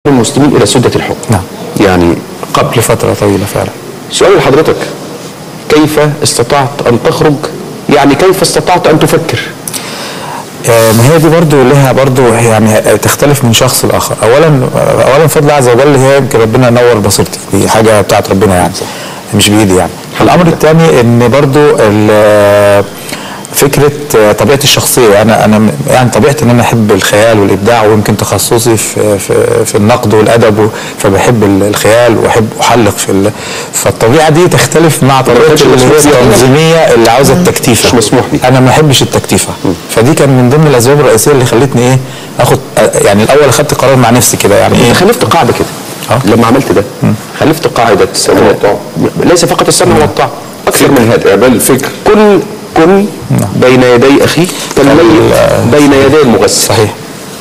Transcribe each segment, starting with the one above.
المسلمين الى سده الحكم نعم. يعني قبل لفتره طويله فعلا سؤال لحضرتك كيف استطعت ان تخرج يعني كيف استطعت ان تفكر آه، ما هي دي برضو لها برضو يعني تختلف من شخص لاخر اولا اولا بفضل الله عز وجل هي يمكن ربنا نور بصيرتي دي حاجه بتاعت ربنا يعني مش بايدي يعني الامر الثاني ان برضو ال- فكره آه، طبيعتي الشخصيه انا انا م- يعني طبيعتي ان انا احب الخيال والابداع ويمكن تخصصي في في, في النقد والادب و- فبحب ال- الخيال واحب احلق في ال- فالطبيعه دي تختلف مع طبيعه كانش اللي مسموح هي بيها. التنظيميه اللي عاوزه التكتيفه مش مسموح بيها. انا ما احبش التكتيفه فدي كان من ضمن الاسباب الرئيسيه اللي خلتني ايه اخد يعني الاول اخدت قرار مع نفسي كده يعني ايه انت خلفت قاعده كده آه. لما عملت ده خلفت قاعده السمع والطاعه ليس فقط السمع والطاعه اكثر من هذا اعمال الفكر كن كن بين يدي اخيك كالميت بين يدي المغسل صحيح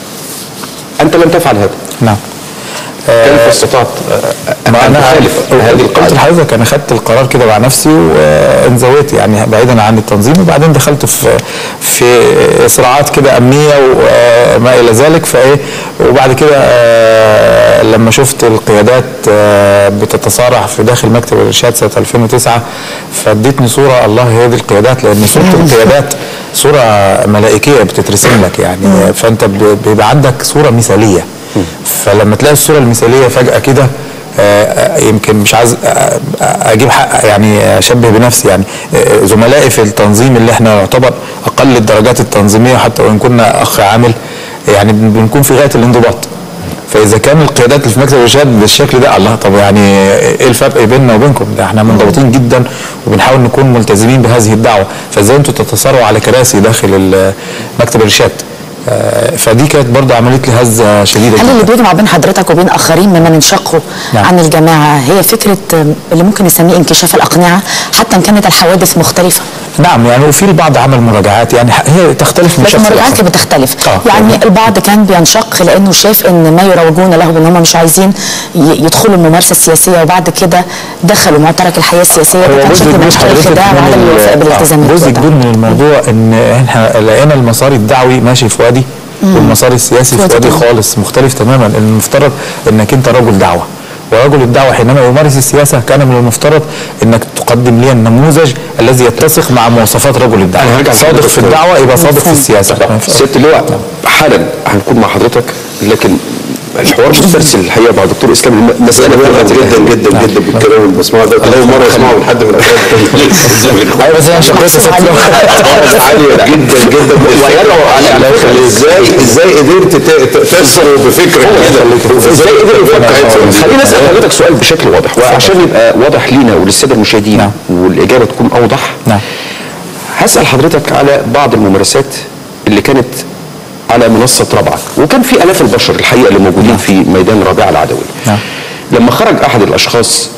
انت لم تفعل هذا نعم كيف استطعت ان ما انا تخالف هذه قلت القاعده لحضرتك انا خدت القرار كده مع نفسي وانزويت يعني بعيدا عن التنظيم وبعدين دخلت في في صراعات كده امنيه وما الى ذلك فايه وبعد كده آه، لما شفت القيادات آه، بتتصارع في داخل مكتب الارشاد سنه 2009 فادتني صوره الله هي دي القيادات لان صوره القيادات صوره ملائكيه بتترسم لك يعني فانت ب- بيبقى عندك صوره مثاليه فلما تلاقي الصوره المثاليه فجاه كده آه، آه، يمكن مش عايز آه، آه، اجيب حق يعني اشبه بنفسي يعني آه، زملائي في التنظيم اللي احنا نعتبر اقل الدرجات التنظيميه حتى وان كنا اخ عامل يعني بن- بنكون في غايه الانضباط فاذا كان القيادات اللي في مكتب الارشاد بالشكل ده الله طب يعني ايه الفرق بيننا وبينكم ده احنا منضبطين جدا وبنحاول نكون ملتزمين بهذه الدعوه فازاي انتوا تتصارعوا على كراسي داخل ال- مكتب الارشاد آه، فدي كانت برضه عملت لي هزه شديده هل جدا اللي بيجمع بين حضرتك وبين اخرين ممن انشقوا نعم. عن الجماعه هي فكره آم، اللي ممكن نسميه انكشاف الاقنعه حتى ان كانت الحوادث مختلفه نعم يعني وفي البعض عمل مراجعات يعني هي تختلف من لكن شخص المراجعات لآخر. كانت بتختلف آه. يعني البعض كان بينشق لانه شاف ان ما يروجون له بان هم مش عايزين ي- يدخلوا الممارسه السياسيه وبعد كده دخلوا معترك الحياه السياسيه ده هو كان جزء شكل من كبير اشكال حضرتك الخداع من وعدم ال- الوفاء آه، بالالتزامات جزء وده. كبير من الموضوع ان احنا لقينا المسار الدعوي ماشي في وادي والمسار السياسي في في وادي وادي تاني. خالص مختلف تماما المفترض انك انت رجل دعوه ورجل الدعوه حينما يمارس السياسه كان من المفترض انك تقدم لي النموذج الذي يتسق مع مواصفات رجل أنا الدعوه هرجع صادق لحضرتك في الدعوه يبقى صادق في السياسه سياده اللواء حالا هنكون مع حضرتك لكن الحوار مسترسل الحقيقه مع دكتور اسلام المساله انا فيها جدا جدا جدا جدا بالكلام اللي بسمعه ده اول مره اسمعه من حد من ايوه بس انا شخصيتي ست عالية جدا جدا ويدعو على ازاي ازاي قدرت ت- تفسر بفكرك كده ازاي قدر يفكر خليني اسال حضرتك سؤال بشكل واضح وعشان يبقى واضح لينا وللساده المشاهدين نعم. والاجابه تكون اوضح نعم هسال حضرتك على بعض الممارسات اللي كانت على منصه رابعه وكان في الاف البشر الحقيقه اللي موجودين في ميدان رابعه العدوي نعم. لما خرج احد الاشخاص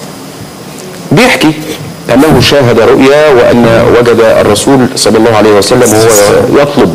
بيحكي انه شاهد رؤيا وان وجد الرسول صلى الله عليه وسلم وهو يطلب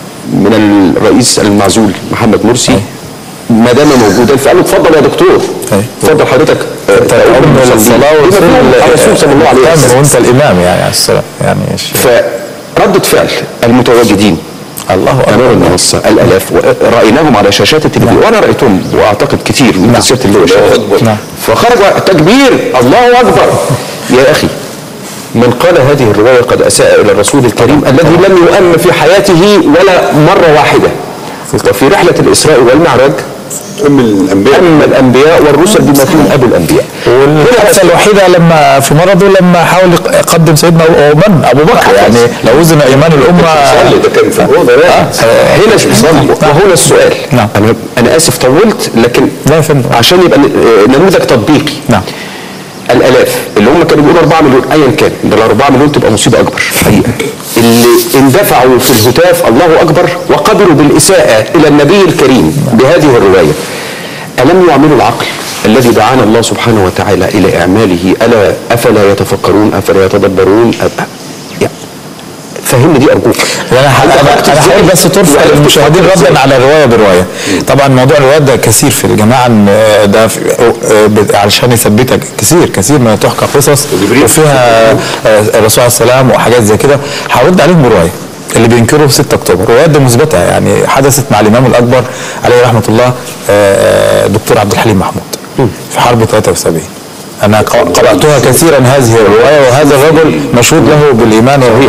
من الرئيس المعزول محمد مرسي ما دام موجودا فقال له اتفضل يا دكتور أي. اتفضل حضرتك آه، انت تقوم الام بالصلاة. للصلاه بما والرسول فيهم الرسول صلى الله عليه وسلم وانت الامام يعني عليه السلام يعني مش فردة فعل المتواجدين الله امام اكبر المنصه الالاف رايناهم على شاشات التلفزيون وانا رايتهم واعتقد كتير من سياده اللواء شاهد. نعم. فخرج تكبير الله اكبر يا اخي من قال هذه الروايه قد اساء الى الرسول الكريم الذي لم يؤم في حياته ولا مره واحده وفي رحله الاسراء والمعراج ام الانبياء اما الانبياء والرسل بما فيهم ابو الانبياء والحادثه الوحيده لما في مرضه لما حاول يقدم سيدنا من ابو بكر يعني لو وزن ايمان الامه صلي ده كان في الاوضه بقى هنا وهنا السؤال نعم. انا انا اسف طولت لكن لا يا فندم. عشان يبقى ن- نموذج تطبيقي نعم الالاف اللي هم كانوا بيقولوا 4 مليون ايا كان ده ال 4 مليون تبقى مصيبه اكبر حقيقه اللي اندفعوا في الهتاف الله اكبر وقبلوا بالاساءه الى النبي الكريم بهذه الروايه الم يعملوا العقل الذي دعانا الله سبحانه وتعالى الى اعماله الا افلا يتفكرون افلا يتدبرون أ- يعني فهمني دي ارجوك انا انا انا حابب بس ترفع وعرفت للمشاهدين تفكر إزاي؟ ردا على الروايه بروايه طبعا موضوع الروايات ده كثير في الجماعه إن ده في آه، ب- علشان يثبتك كثير كثير ما تحكى قصص وجبريل. وفيها آه، الرسول عليه السلام وحاجات زي كده هرد عليهم بروايه اللي بينكروا 6 اكتوبر الروايات دي مثبته يعني حدثت مع الامام الاكبر عليه رحمه الله آه، دكتور عبد الحليم محمود في حرب 73 انا ق- قراتها كثيرا هذه الروايه وهذا الرجل مشهود له بالايمان والروح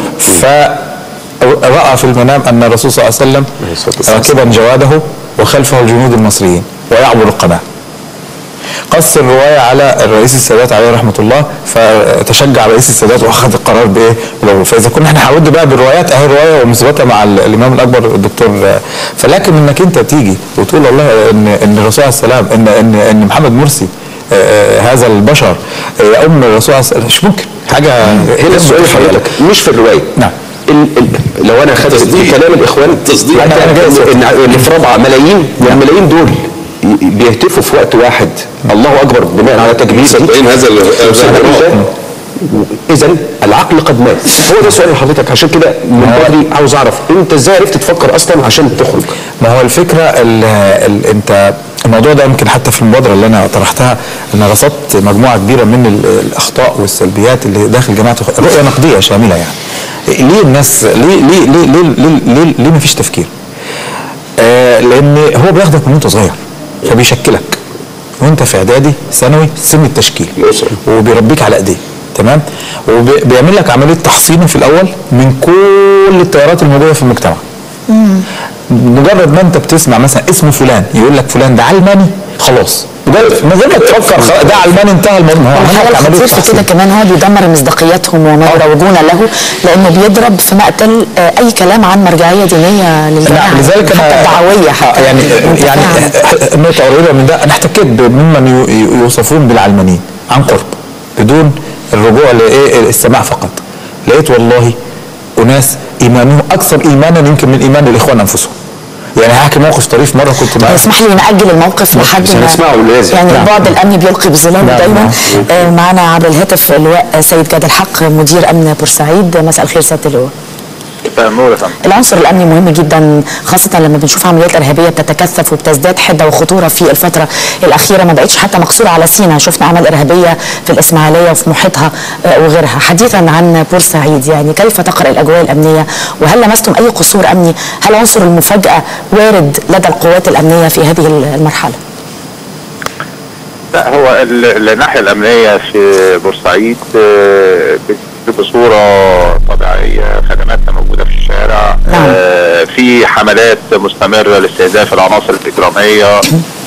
فراى في المنام ان الرسول صلى الله عليه وسلم راكبا جواده وخلفه الجنود المصريين ويعبر القناه قص الروايه على الرئيس السادات عليه رحمه الله فتشجع رئيس السادات واخذ القرار بايه؟ بالعبور. فاذا كنا احنا هنرد بقى بالروايات اهي الروايه ومثبته مع ال- الامام الاكبر الدكتور فلكن انك انت تيجي وتقول والله ان ان الرسول عليه السلام ان ان ان محمد مرسي آه، آه، هذا البشر آه، يؤم الرسول عليه السلام مش ممكن حاجه هنا السؤال حضرتك مش في الروايه نعم. ال ال لو انا خدت في كلام الاخوان تصديق. يعني أنا انا جاي جاي ان إن في رابعه ملايين والملايين دول ي- بيهتفوا في وقت واحد الله اكبر بناء على تكبير مصدقين هذا ال- هذا الجراء. اذا العقل قد مات هو ده سؤال لحضرتك عشان كده من بدري عاوز اعرف انت ازاي عرفت تفكر اصلا عشان تخرج ما هو الفكره ال ال انت الموضوع ده يمكن حتى في المبادره اللي انا طرحتها انا رصدت مجموعه كبيره من ال- الاخطاء والسلبيات اللي داخل جماعه الخ- رؤيه نقديه شامله يعني ليه الناس ليه ليه ليه ليه ليه, ليه, ليه ما فيش تفكير؟ آه لان هو بياخدك من وانت صغير فبيشكلك وانت في اعدادي ثانوي سن التشكيل الأسرة. وبيربيك على ايديه تمام وبيعمل لك عمليه تحصين في الاول من كل التيارات الموجوده في المجتمع مجرد ما انت بتسمع مثلا اسم فلان يقول لك فلان ده علماني خلاص مجرد من غير ما تفكر خلاص ده علماني انتهى الموضوع هو عمل الحاجة لك عمليه الخطير في كده تحصين كمان هو بيدمر مصداقيتهم وما يروجون له لانه بيضرب في مقتل آه، اي كلام عن مرجعيه دينيه للجماعه نعم لذلك انا حتى الدعويه حتى يعني يعني منتفعة. النقطه قريبه من ده انا احتكيت بممن يو- يو- يوصفون بالعلمانيين عن قرب بدون الرجوع لايه السماع فقط لقيت والله اناس ايمانهم اكثر ايمانا يمكن من ايمان الاخوان انفسهم يعني هحكي موقف طريف مره كنت مع اسمح لي نأجل الموقف لحد مش هنسمعه لازم. يعني نعم. البعد الأمني بيلقي بظلاله نعم، دايما نعم. آه، معنا عبر الهاتف اللواء سيد جاد الحق مدير أمن بورسعيد مساء الخير سيادة اللواء نور يا فندم العنصر الامني مهم جدا خاصه لما بنشوف عمليات ارهابيه بتتكثف وبتزداد حده وخطوره في الفتره الاخيره ما بقتش حتى مقصوره على سينا شفنا اعمال ارهابيه في الاسماعيليه وفي محيطها آه، وغيرها حديثا عن بورسعيد يعني كيف تقرا الاجواء الامنيه وهل لمستم اي قصور امني هل عنصر المفاجاه وارد لدى القوات الامنيه في هذه المرحله لا هو ال- الناحيه الامنيه في بورسعيد آه، بت- بصوره طبيعيه خدماتها موجوده في الشارع نعم. آه، في حملات مستمره لاستهداف العناصر الاجراميه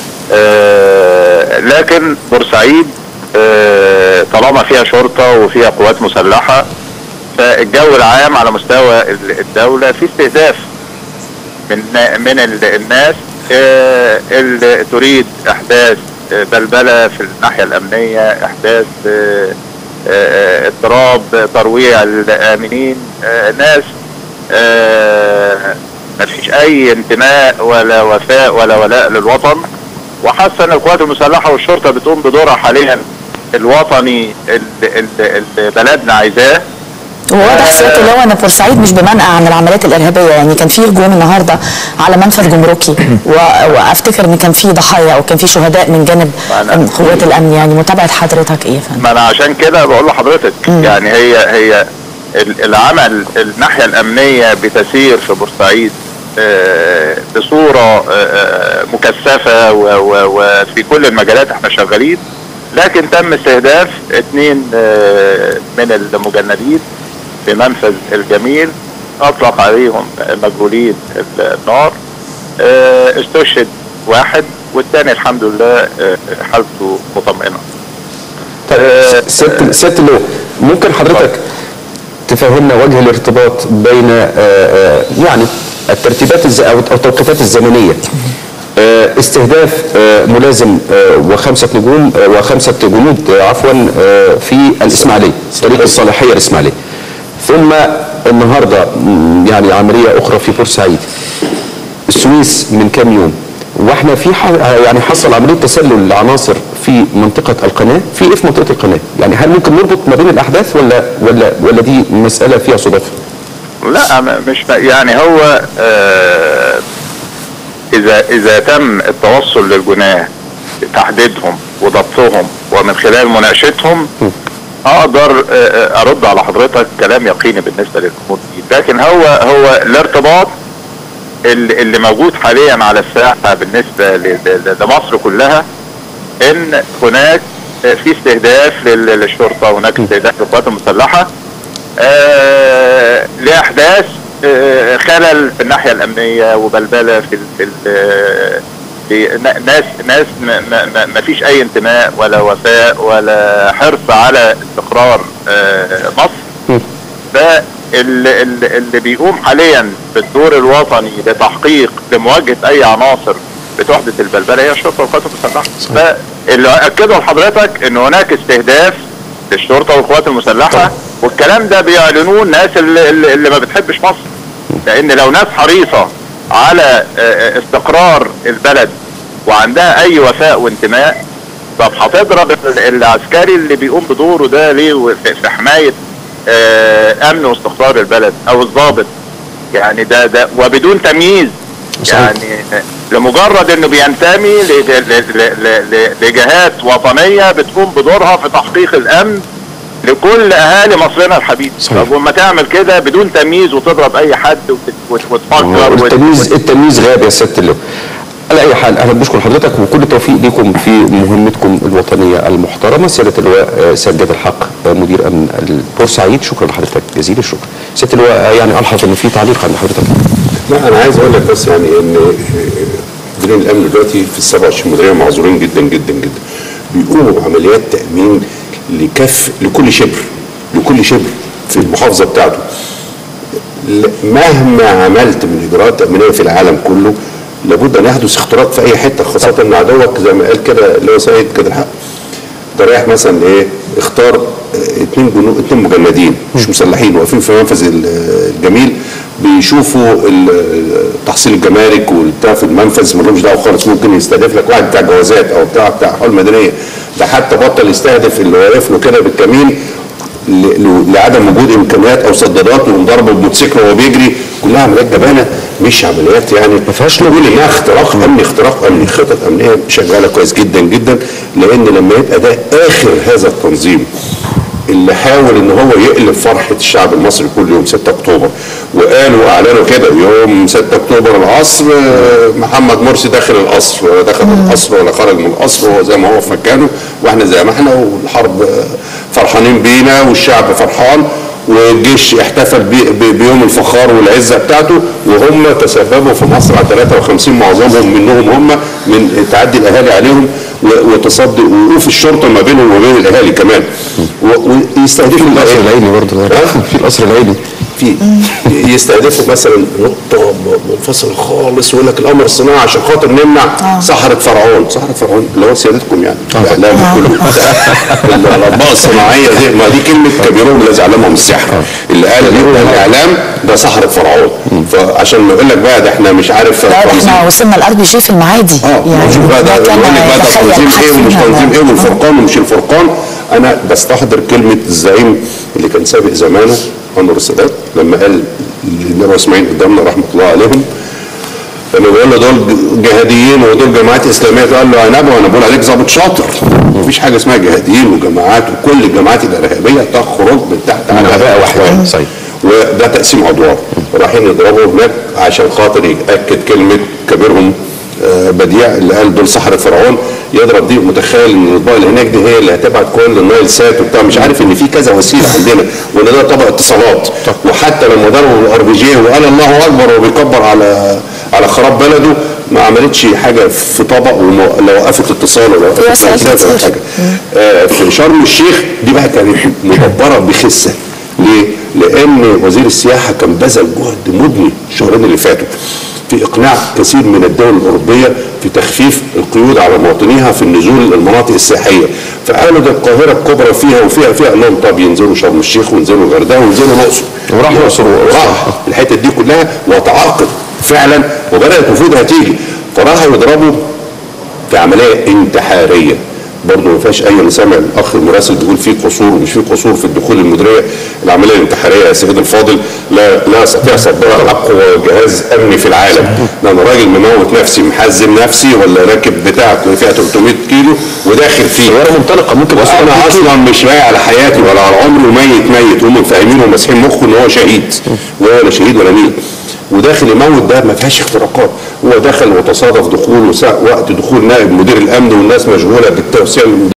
آه، لكن بورسعيد آه، طالما فيها شرطه وفيها قوات مسلحه فالجو العام على مستوى ال- الدوله في استهداف من من ال- الناس آه، اللي تريد احداث آه، بلبله في الناحيه الامنيه احداث آه، آه، اضطراب ترويع الامنين آه، ناس آه، ما فيش اي انتماء ولا وفاء ولا ولاء للوطن وحاسه ان القوات المسلحه والشرطه بتقوم بدورها حاليا الوطني اللي, اللي اللي بلدنا عايزاه وواضح سياده اللواء ان بورسعيد مش بمنأى عن العمليات الارهابيه يعني كان في هجوم النهارده على منفذ جمركي و... وافتكر ان كان في ضحايا او كان في شهداء من جانب معنا- قوات الامن يعني متابعه حضرتك ايه يا فندم؟ ما انا عشان كده بقول لحضرتك يعني هي هي ال- العمل الناحيه الامنيه بتسير في بورسعيد آه، بصوره آه، آه، مكثفه و- و- وفي كل المجالات احنا شغالين لكن تم استهداف اثنين آه، من المجندين في منفذ الجميل اطلق عليهم مجهولين النار آه، استشهد واحد والثاني الحمد لله آه، حالته مطمئنه طيب سياده سياده اللواء ممكن حضرتك تفهمنا وجه الارتباط بين آه، آه، يعني الترتيبات الز... او أو التوقيتات الزمنيه آه، استهداف آه، ملازم آه، وخمسه نجوم آه، وخمسه جنود آه، عفوا آه، في الاسماعيليه طريق الصالحيه الاسماعيليه ثم النهارده م، يعني عمليه اخرى في بورسعيد السويس من كام يوم واحنا في ح... يعني حصل عمليه تسلل لعناصر في منطقه القناه في ايه في منطقه القناه يعني هل ممكن نربط ما بين الاحداث ولا ولا ولا دي مساله فيها صدف لا م- مش يعني هو آه اذا اذا تم التوصل للجناه تحديدهم وضبطهم ومن خلال مناقشتهم اقدر آه، آه، ارد على حضرتك كلام يقيني بالنسبه للامور دي لكن هو هو الارتباط اللي اللي موجود حاليا على الساحه بالنسبه ل- ل- لمصر كلها ان هناك آه، في استهداف لل- للشرطه هناك استهداف للقوات المسلحه آه، لاحداث آه، خلل في الناحيه الامنيه وبلبله في ال- في ال- في ن- ناس ناس ما- ما ما- ما فيش اي انتماء ولا وفاء ولا حرص على استقرار آه، مصر ده اللي, اللي اللي بيقوم حاليا بالدور الوطني لتحقيق لمواجهه اي عناصر بتحدث البلبله هي الشرطه والقوات المسلحه فاللي اكده لحضرتك ان هناك استهداف للشرطه والقوات المسلحه والكلام ده بيعلنوه الناس اللي, اللي اللي ما بتحبش مصر لان لو ناس حريصه على آه، استقرار البلد وعندها اي وفاء وانتماء طب هتضرب ال- العسكري اللي بيقوم بدوره ده ليه و- في في حمايه آه، امن واستقرار البلد او الضابط يعني ده ده وبدون تمييز صحيح. يعني لمجرد انه بينتمي ل- ل- ل- ل- ل- لجهات وطنيه بتقوم بدورها في تحقيق الامن لكل اهالي مصرنا الحبيب صحيح. طب وما تعمل كده بدون تمييز وتضرب اي حد وت- وت- وتفكر وت- التمييز التمييز غاب يا سياده اللواء على اي حال انا بشكر حضرتك وكل التوفيق ليكم في مهمتكم الوطنيه المحترمه سياده اللواء آه، سجاد الحق آه، مدير امن البورسعيد شكرا لحضرتك جزيل الشكر سياده اللواء آه، يعني الحظ ان في تعليق عند حضرتك لا انا عايز اقول لك بس يعني ان مديرين الامن دلوقتي في ال 27 مديريه معذورين جدا جدا جدا بيقوموا بعمليات تامين لكف لكل شبر لكل شبر في المحافظه بتاعته ل- مهما عملت من اجراءات تامينيه في العالم كله لابد ان يحدث اختراق في اي حته خاصه ان عدوك زي ما قال كده اللي هو سيد كده الحق ده رايح مثلا ايه اختار اه، اتنين جنود اتنين مجندين مش مسلحين واقفين في منفذ ال- الجميل بيشوفوا ال- تحصيل الجمارك والبتاع في المنفذ ما لهمش دعوه خالص ممكن يستهدف لك واحد بتاع جوازات او بتاع بتاع حول مدنيه ده حتى بطل يستهدف اللي واقف له كده بالكمين ل- ل- لعدم وجود امكانيات او سدادات وضربه بموتوسيكل وهو بيجري كلها عمليات جبانه مش عمليات يعني ما فيهاش نقول انها اختراق امني اختراق امني خطط امنيه شغاله كويس جدا جدا لان لما يبقى ده اخر هذا التنظيم اللي حاول ان هو يقلب فرحه الشعب المصري كل يوم 6 اكتوبر وقالوا واعلنوا كده يوم 6 اكتوبر العصر آه، محمد مرسي داخل القصر ولا دخل القصر ولا خرج من القصر هو زي ما هو في مكانه واحنا زي ما احنا والحرب آه، فرحانين بينا والشعب فرحان والجيش احتفل بي- بي- بيوم الفخار والعزه بتاعته وهم تسببوا في مصر على 53 معظمهم منهم هم من تعدي الاهالي عليهم و- وتصدي وقوف الشرطه ما بينهم وبين الاهالي كمان و- ويستهدفوا بقى القصر إيه؟ العيني برضه ها؟ في القصر العيني في يستهدفوا مثلا نقطه منفصله خالص ويقول لك القمر الصناعي عشان خاطر نمنع صحراء فرعون صحراء فرعون اللي هو سيادتكم يعني الاعلام كله الاطباق الصناعيه دي ما دي كلمه كبيرهم الذي علمهم السحر اللي قال دي الاعلام ده صحراء فرعون فعشان ما يقول لك بقى ده احنا مش عارف لا ده تنظيم احنا وصلنا الار بي جي في المعادي اه يعني شوف بقى ده يقول كان لك بقى ده يتخيل تنظيم حد ايه ومش فينا تنظيم ده. ايه والفرقان ومش الفرقان انا بستحضر كلمه الزعيم اللي كان سابق زمانه انور السادات لما قال للنبي اسماعيل قدامنا رحمه الله عليهم لما بيقول له دول جهاديين ودول جماعات اسلاميه قال له يا نبي وانا بقول عليك ظابط شاطر مفيش حاجه اسمها جهاديين وجماعات وكل الجماعات الارهابيه تخرج من تحت من على عباءة واحدة. إخوان. صحيح. وده تقسيم ادوار رايحين يضربوا هناك عشان خاطر ياكد كلمه كبيرهم آه، بديع اللي قال دول سحرة فرعون يضرب دي متخيل ان الاطباق اللي هناك دي هي اللي هتبعت كل النايل سات وبتاع مش عارف ان في كذا وسيله عندنا وان ده طبق اتصالات وحتى لما ضربوا الار بي جي وقال الله اكبر وبيكبر على على خراب بلده ما عملتش حاجه في طبق ولو وقفت اتصال ولا وقفت وسائل نايل سات ولا كتير. حاجه آه، في شرم الشيخ دي بقى كانت مدبره بخسه ليه؟ لان وزير السياحه كان بذل جهد مبني الشهرين اللي فاتوا في اقناع كثير من الدول الاوروبيه في تخفيف القيود على مواطنيها في النزول للمناطق السياحيه فقالوا ده القاهره الكبرى فيها وفيها فيها قال لهم طب ينزلوا شرم الشيخ وينزلوا الغردقه وينزلوا الاقصر وراح الأقصر وراح الحته دي كلها وتعاقد فعلا وبدات وفودها تيجي فراحوا يضربوا في عمليه انتحاريه برضه ما فيهاش اي انا سامع الاخ المراسل بيقول في قصور ومش في قصور في الدخول المديريه العمليه الانتحاريه يا سيدي الفاضل لا لا استطيع صدها اقوى جهاز امني في العالم ده انا راجل مموت نفسي محزم نفسي ولا راكب بتاع فيها 300 كيلو وداخل فيه طياره منطلقه ممكن وانا اصلا مش بايع على حياتي ولا على عمري وميت ميت هم فاهمين وماسحين مخه ان هو شهيد ولا شهيد ولا مين وداخل يموت ده ما فيهاش اختراقات هو دخل وتصادف دخول وسا- وقت دخول نائب مدير الامن والناس مشغوله بالتوسيع